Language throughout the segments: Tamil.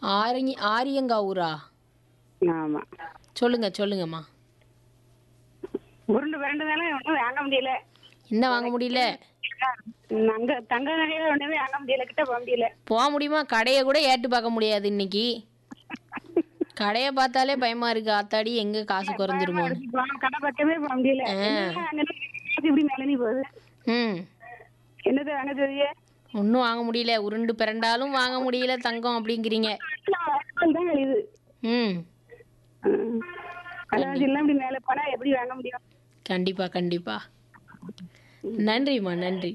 ஆரங்கி ஆரியங்காவூரா ஆமா சொல்லுங்க சொல்லுங்கம்மா உருண்டு பிறண்டதால ஒன்றும் வாங்க முடியல என்ன வாங்க முடியல அங்க தங்க நகையில ஒண்ணுமே வாங்க முடியல கிட்ட போக முடியல போக முடியுமா கடையை கூட ஏட்டு பார்க்க முடியாது இன்னைக்கு கடையை பார்த்தாலே பயமா இருக்கு ஆத்தாடி எங்க காசு குறைஞ்சிருமோன்னு போன கடை பக்கமே போக முடியல என்னதான் வாங்கணும்? காசு இப்படி நிலனி போகுது ம் என்னது வாங்க சொல்லிய ஒன்றும் வாங்க முடியல உருண்டு பிறண்டாலும் வாங்க முடியல தங்கம் அப்படிங்கிறீங்க தான் கழியுது ம் அதாவது எல்லாம் இப்படி மேல போனா எப்படி வாங்க முடியும் கண்டிப்பா கண்டிப்பா நன்றிம்மா நன்றி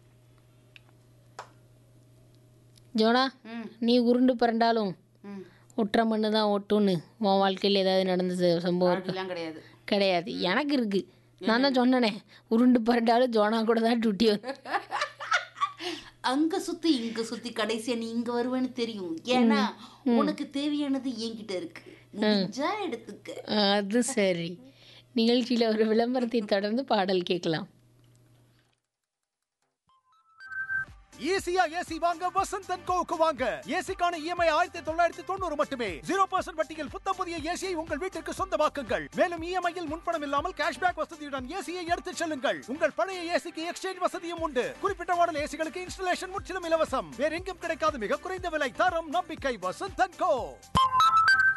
ஜோனா நீ உருண்டு பிறண்டாலும் ஒற்றை மண்ணு தான் ஒட்டுன்னு உன் வாழ்க்கையில் ஏதாவது நடந்த ச- சம்பவம் இருக்கா அப்படிலாம் கிடையாது கிடையாது எனக்கு இருக்கு நான் தான் சொன்னனே உருண்டு பிறண்டாலும் ஜோனா கூட தான் டூட்டி வரும் அங்க சுத்தி இங்க சுத்தி கடைசியா நீ இங்க வருவேன்னு தெரியும் ஏன்னா உனக்கு தேவையானது என்கிட்ட இருக்கு முடிஞ்சா எடுத்துக்க அது சரி நிகழ்ச்சியில் ஒரு விளம்பரத்தை தொடர்ந்து பாடல் கேட்கலாம் ஈஸியா ஏசி வாங்க வசந்த் அண்ட் கோவுக்கு வாங்க ஏசிக்கான இஎம்ஐ ஆயிரத்தி தொள்ளாயிரத்தி தொண்ணூறு மட்டுமே ஜீரோ பர்சன்ட் வட்டியில் புத்தம் புதிய ஏசியை உங்கள் வீட்டிற்கு சொந்தமாக்குங்கள் மேலும் இஎம்ஐயில் முன்பணம் இல்லாமல் கேஷ்பேக் வசதியுடன் ஏசியை எடுத்துச் செல்லுங்கள் உங்கள் பழைய ஏசிக்கு எக்ஸ்சேஞ்ச் வசதியும் உண்டு குறிப்பிட்ட மாடல் ஏசிகளுக்கு இன்ஸ்டலேஷன் முற்றிலும் இலவசம் வேற எங்கும் கிடைக்காத மிக குறைந்த விலை தரம் நம்பிக்கை வசந்த் அண்ட் கோ